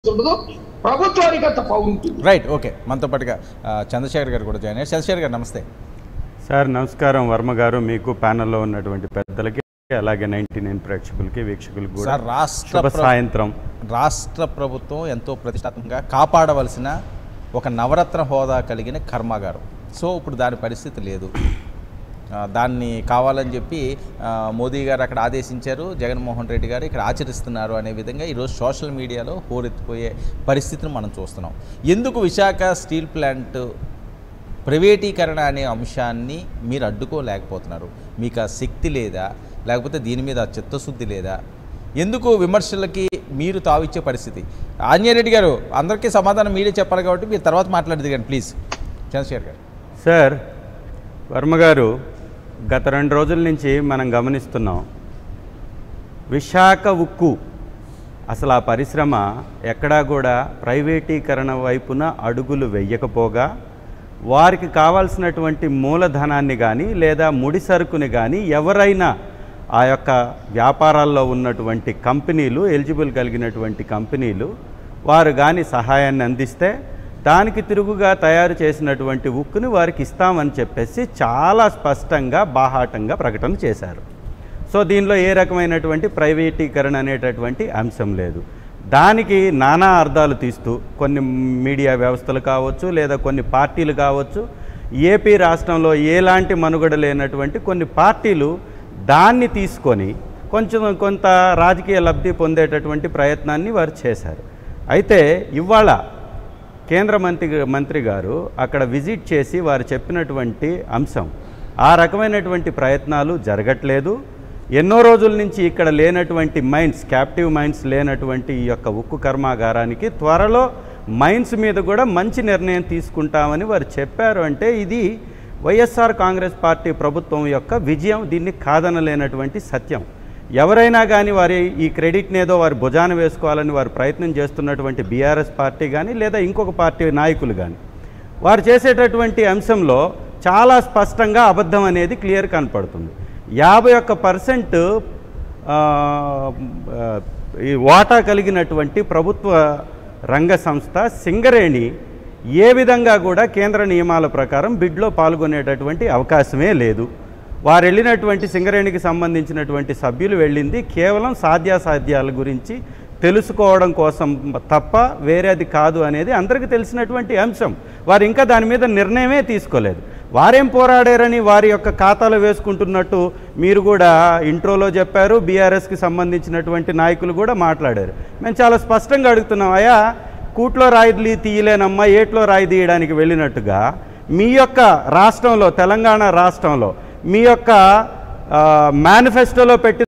ఉండదు ప్రభుత్వానికి అంత పవర్ ఉంటుంది రైట్ ఓకే మనతో పాటుగా ఆ, చంద్రశేఖర్ గారు కూడా జాయిన్ అయ్యారు చంద్రశేఖర్ గారు నమస్తే సార్ నమస్కారం వర్మ గారు మీకు ప్యానెల్లో ఉన్నటువంటి పెద్దలకి అలాగే నైన్టీ నైన్ ప్రేక్షకులకి వీక్షకులకి కూడా సార్ రాష్ట్ర శుభ ప్ర- సాయంత్రం రాష్ట్ర ప్రభుత్వం ఎంతో ప్రతిష్టాత్మకంగా కాపాడవలసిన ఒక నవరత్న హోదా కలిగిన కర్మాగారం సో ఇప్పుడు దాని పరిస్థితి లేదు ఆ, దాన్ని కావాలని చెప్పి ఆ, మోదీ గారు అక్కడ ఆదేశించారు జగన్మోహన్ రెడ్డి గారు ఇక్కడ ఆచరిస్తున్నారు అనే విధంగా ఈరోజు సోషల్ మీడియాలో హోరెత్తిపోయే పరిస్థితిని మనం చూస్తున్నాం ఎందుకు విశాఖ స్టీల్ ప్లాంట్ ప్రైవేటీకరణ అనే అంశాన్ని మీరు అడ్డుకోలేకపోతున్నారు మీకు ఆ శక్తి లేదా లేకపోతే దీని మీద ఆ చిత్తశుద్ధి లేదా ఎందుకు విమర్శలకి మీరు తావిచ్చే పరిస్థితి ఆంజనేయురెడ్డి గారు అందరికీ సమాధానం మీరే చెప్పాలి కాబట్టి మీరు తర్వాత మాట్లాడేది కానీ ప్లీజ్ చంద్రశేఖర్ గారు సార్ వర్మ గారు గత రెండు రోజుల నుంచి మనం గమనిస్తున్నాం విశాఖ ఉక్కు అసలు ఆ పరిశ్రమ ఎక్కడా కూడా ప్రైవేటీకరణ వైపున అడుగులు వెయ్యకపోగా వారికి కావాల్సినటువంటి మూలధనాన్ని కానీ లేదా ముడి సరుకుని కానీ ఎవరైనా ఆ యొక్క వ్యాపారాల్లో ఉన్నటువంటి కంపెనీలు ఎలిజిబుల్ కలిగినటువంటి కంపెనీలు వారు కానీ సహాయాన్ని అందిస్తే దానికి తిరుగుగా తయారు చేసినటువంటి ఉక్కుని వారికి ఇస్తామని చెప్పేసి చాలా స్పష్టంగా బాహాటంగా ప్రకటన చేశారు సో దీనిలో ఏ రకమైనటువంటి ప్రైవేటీకరణ అనేటటువంటి అంశం లేదు దానికి నానా అర్థాలు తీస్తూ కొన్ని మీడియా వ్యవస్థలు కావచ్చు లేదా కొన్ని పార్టీలు కావచ్చు ఏపీ రాష్ట్రంలో ఎలాంటి మనుగడ లేనటువంటి కొన్ని పార్టీలు దాన్ని తీసుకొని కొంచెం కొంత రాజకీయ లబ్ధి పొందేటటువంటి ప్రయత్నాన్ని వారు చేశారు అయితే ఇవాళ కేంద్ర మంత్రి మంత్రి గారు అక్కడ విజిట్ చేసి వారు చెప్పినటువంటి అంశం ఆ రకమైనటువంటి ప్రయత్నాలు జరగట్లేదు ఎన్నో రోజుల నుంచి ఇక్కడ లేనటువంటి మైన్స్ క్యాప్టివ్ మైన్స్ లేనటువంటి ఈ యొక్క ఉక్కు కర్మాగారానికి త్వరలో మైన్స్ మీద కూడా మంచి నిర్ణయం తీసుకుంటామని వారు చెప్పారు అంటే ఇది వైఎస్ఆర్ కాంగ్రెస్ పార్టీ ప్రభుత్వం యొక్క విజయం దీన్ని కాదనలేనటువంటి సత్యం ఎవరైనా కానీ వారి ఈ క్రెడిట్ని ఏదో వారి భుజాన వేసుకోవాలని వారు ప్రయత్నం చేస్తున్నటువంటి బీఆర్ఎస్ పార్టీ కానీ లేదా ఇంకొక పార్టీ నాయకులు కానీ వారు చేసేటటువంటి అంశంలో చాలా స్పష్టంగా అబద్ధం అనేది క్లియర్ కనపడుతుంది యాభై ఒక్క పర్సెంట్ ఈ వాటా కలిగినటువంటి ప్రభుత్వ రంగ సంస్థ సింగరేణి ఏ విధంగా కూడా కేంద్ర నియమాల ప్రకారం బిడ్లో పాల్గొనేటటువంటి అవకాశమే లేదు వారు వెళ్ళినటువంటి సింగరేణికి సంబంధించినటువంటి సభ్యులు వెళ్ళింది కేవలం సాధ్యాసాధ్యాల గురించి తెలుసుకోవడం కోసం తప్ప వేరేది కాదు అనేది అందరికీ తెలిసినటువంటి అంశం వారు ఇంకా దాని మీద నిర్ణయమే తీసుకోలేదు వారేం పోరాడారని వారి యొక్క ఖాతాలో వేసుకుంటున్నట్టు మీరు కూడా ఇంట్రోలో చెప్పారు బీఆర్ఎస్కి సంబంధించినటువంటి నాయకులు కూడా మాట్లాడారు మేము చాలా స్పష్టంగా అడుగుతున్నాం అయ్యా కూట్లో రాయి తీయలేనమ్మా ఏట్లో రాయి తీయడానికి వెళ్ళినట్టుగా మీ యొక్క రాష్ట్రంలో తెలంగాణ రాష్ట్రంలో మీ యొక్క మేనిఫెస్టోలో పెట్టి